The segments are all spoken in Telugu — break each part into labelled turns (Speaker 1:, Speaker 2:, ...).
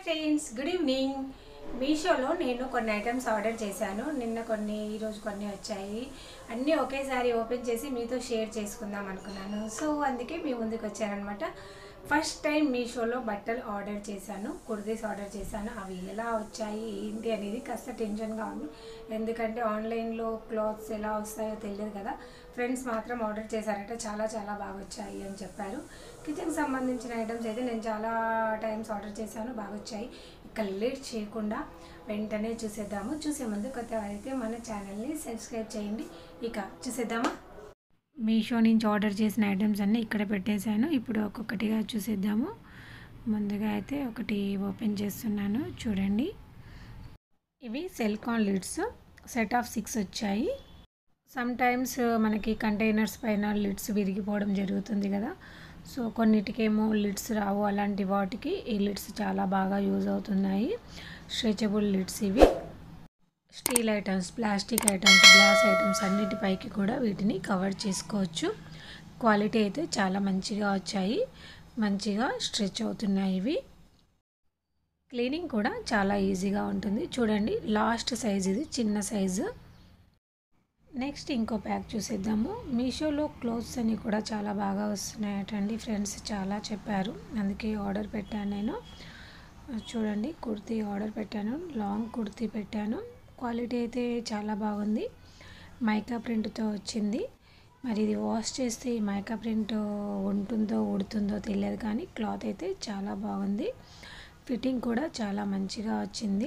Speaker 1: ఫ్రెండ్స్ గుడ్ ఈవినింగ్ మీషోలో నేను కొన్ని ఐటమ్స్ ఆర్డర్ చేశాను నిన్న కొన్ని ఈరోజు కొన్ని వచ్చాయి అన్నీ ఒకేసారి ఓపెన్ చేసి మీతో షేర్ చేసుకుందాం అనుకున్నాను సో అందుకే మీ ముందుకు వచ్చానమాట ఫస్ట్ టైం మీషోలో బట్టలు ఆర్డర్ చేశాను కుర్తీస్ ఆర్డర్ చేశాను అవి ఎలా వచ్చాయి ఏంటి అనేది కాస్త టెన్షన్గా ఉంది ఎందుకంటే ఆన్లైన్లో క్లాత్స్ ఎలా వస్తాయో తెలియదు కదా ఫ్రెండ్స్ మాత్రం ఆర్డర్ చేశారట చాలా చాలా బాగా వచ్చాయి అని చెప్పారు కిచెన్కి సంబంధించిన ఐటమ్స్ అయితే నేను చాలా టైమ్స్ ఆర్డర్ చేశాను బాగా వచ్చాయి ఇక లేట్ చేయకుండా వెంటనే చూసేద్దాము చూసే ముందు కొత్త వారైతే మన ఛానల్ని సబ్స్క్రైబ్ చేయండి ఇక చూసేద్దామా మీషో నుంచి ఆర్డర్ చేసిన ఐటమ్స్ అన్నీ ఇక్కడ పెట్టేశాను ఇప్పుడు ఒక్కొక్కటిగా చూసేద్దాము ముందుగా అయితే ఒకటి ఓపెన్ చేస్తున్నాను చూడండి ఇవి silicone lids set of six వచ్చాయి సమ్ టైమ్స్ మనకి కంటైనర్స్ పైన లిడ్స్ విరిగిపోవడం జరుగుతుంది కదా సో కొన్నిటికేమో లిడ్స్ రావు అలాంటి వాటికి ఈ లిడ్స్ చాలా బాగా యూజ్ అవుతున్నాయి స్ట్రెచబుల్ లిడ్స్ ఇవి steel items plastic items glass items అన్నిటిపైకి కూడా వీటిని కవర్ చేసుకోవచ్చు క్వాలిటీ అయితే చాలా మంచిగా వచ్చాయి మంచిగా స్ట్రెచ్ అవుతున్నాయి ఇవి క్లీనింగ్ కూడా చాలా ఈజీగా ఉంటుంది చూడండి లాస్ట్ సైజ్ ఇది చిన్న సైజు నెక్స్ట్ ఇంకో ప్యాక్ చూసేద్దాము మీషోలో క్లోత్స్ అని కూడా చాలా బాగా వస్తున్నాయటండి ఫ్రెండ్స్ చాలా చెప్పారు అందుకే ఆర్డర్ పెట్టాను నేను చూడండి కుర్తీ ఆర్డర్ పెట్టాను లాంగ్ కుర్తీ పెట్టాను క్వాలిటీ అయితే చాలా బాగుంది మైకా ప్రింట్తో వచ్చింది మరి ఇది వాష్ చేస్తే ఈ మైకా ప్రింట్ ఉంటుందో ఉడుతుందో తెలియదు కానీ క్లాత్ అయితే చాలా బాగుంది ఫిట్టింగ్ కూడా చాలా మంచిగా వచ్చింది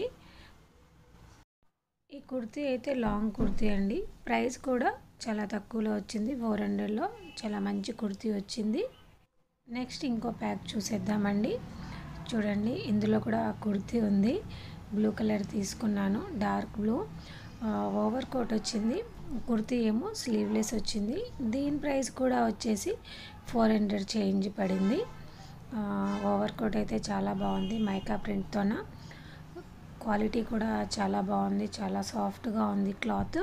Speaker 1: ఈ కుర్తీ అయితే లాంగ్ కుర్తీ అండి ప్రైస్ కూడా చాలా తక్కువలో వచ్చింది ఫోర్ హండ్రెడ్లో చాలా మంచి కుర్తీ వచ్చింది నెక్స్ట్ ఇంకో ప్యాక్ చూసేద్దామండి చూడండి ఇందులో కూడా కుర్తీ ఉంది బ్లూ కలర్ తీసుకున్నాను డార్క్ బ్లూ ఓవర్ కోట్ వచ్చింది కుర్తీ ఏమో స్లీవ్లెస్ వచ్చింది దీని ప్రైస్ కూడా వచ్చేసి ఫోర్ హండ్రెడ్ చేంజ్ పడింది ఓవర్ కోట్ అయితే చాలా బాగుంది మైకా ప్రింట్తోన క్వాలిటీ కూడా చాలా బాగుంది చాలా సాఫ్ట్గా ఉంది క్లాత్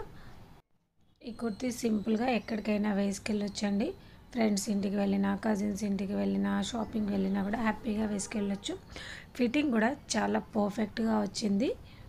Speaker 1: ఈ కుర్తీ సింపుల్గా ఎక్కడికైనా వేసుకెళ్ళొచ్చండి ఫ్రెండ్స్ ఇంటికి వెళ్ళినా కజిన్స్ ఇంటికి వెళ్ళినా షాపింగ్ వెళ్ళినా కూడా హ్యాపీగా వేసుకెళ్ళొచ్చు ఫిట్టింగ్ కూడా చాలా పర్ఫెక్ట్గా వచ్చింది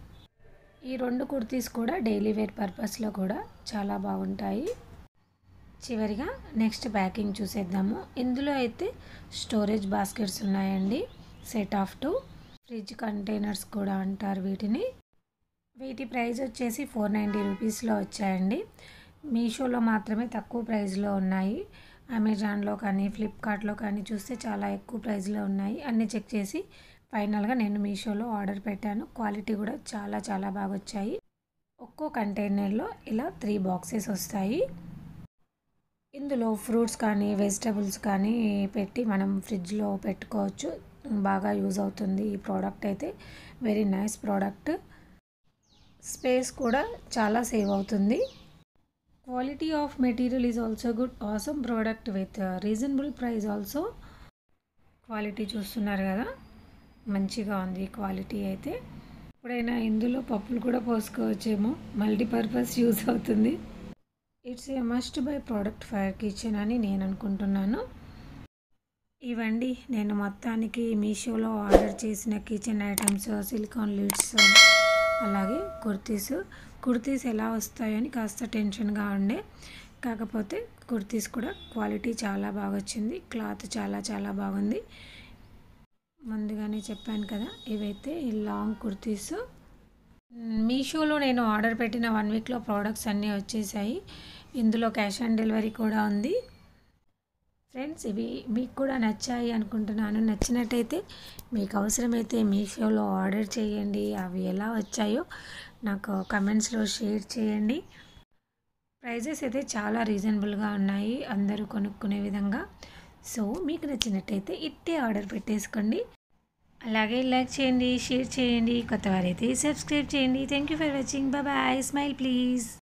Speaker 1: ఈ రెండు కుర్తీస్ కూడా డైలీ వేర్ పర్పస్లో కూడా చాలా బాగుంటాయి చివరిగా నెక్స్ట్ ప్యాకింగ్ చూసేద్దాము ఇందులో అయితే స్టోరేజ్ బాస్కెట్స్ ఉన్నాయండి set of two fridge containers కూడా అంటారు వీటిని వీటి ప్రైస్ వచ్చేసి ఫోర్ నైంటీ రూపీస్లో వచ్చాయండి మీషోలో మాత్రమే తక్కువ ప్రైస్లో ఉన్నాయి అమెజాన్లో కానీ ఫ్లిప్కార్ట్లో కానీ చూస్తే చాలా ఎక్కువ ప్రైస్లో ఉన్నాయి అన్నీ చెక్ చేసి ఫైనల్గా నేను మీషోలో ఆర్డర్ పెట్టాను క్వాలిటీ కూడా చాలా చాలా బాగా వచ్చాయి ఒక్కో కంటైనర్లో ఇలా త్రీ బాక్సెస్ వస్తాయి ఇందులో ఫ్రూట్స్ కానీ వెజిటబుల్స్ కానీ పెట్టి మనం ఫ్రిడ్జ్లో పెట్టుకోవచ్చు బాగా యూజ్ అవుతుంది ఈ ప్రోడక్ట్ అయితే వెరీ నైస్ ప్రోడక్ట్ స్పేస్ కూడా చాలా సేవ్ అవుతుంది quality of material is also good awesome product with reasonable price also quality చూస్తున్నారు కదా మంచిగా ఉంది క్వాలిటీ అయితే ఎప్పుడైనా ఇందులో పప్పులు కూడా పోసుకోవచ్చేమో మల్టీపర్పస్ యూజ్ అవుతుంది it's a must buy product for kitchen అని నేను అనుకుంటున్నాను ఇవండి నేను మొత్తానికి మీషోలో ఆర్డర్ చేసిన కిచెన్ ఐటమ్స్ సిలికాన్ లిడ్స్ అలాగే కుర్తీస్ కుర్తీస్ ఎలా వస్తాయని కాస్త టెన్షన్గా ఉండే కాకపోతే కుర్తీస్ కూడా క్వాలిటీ చాలా బాగా వచ్చింది క్లాత్ చాలా చాలా బాగుంది ముందుగానే చెప్పాను కదా ఇవైతే లాంగ్ కుర్తీస్ మీషోలో నేను ఆర్డర్ పెట్టిన వన్ వీక్లో ప్రోడక్ట్స్ అన్నీ వచ్చేసాయి ఇందులో క్యాష్ ఆన్ డెలివరీ కూడా ఉంది ఫ్రెండ్స్ ఇవి మీకు కూడా నచ్చాయి అనుకుంటున్నాను నచ్చినట్టయితే మీకు అవసరమైతే మీషోలో ఆర్డర్ చేయండి అవి ఎలా వచ్చాయో నాకు కమెంట్స్లో షేర్ చేయండి ప్రైజెస్ అయితే చాలా రీజనబుల్గా ఉన్నాయి అందరూ కొనుక్కునే విధంగా సో మీకు నచ్చినట్టయితే ఇట్టే ఆర్డర్ పెట్టేసుకోండి అలాగే లైక్ చేయండి షేర్ చేయండి కొత్త వారైతే సబ్స్క్రైబ్ చేయండి thank you for watching bye smile please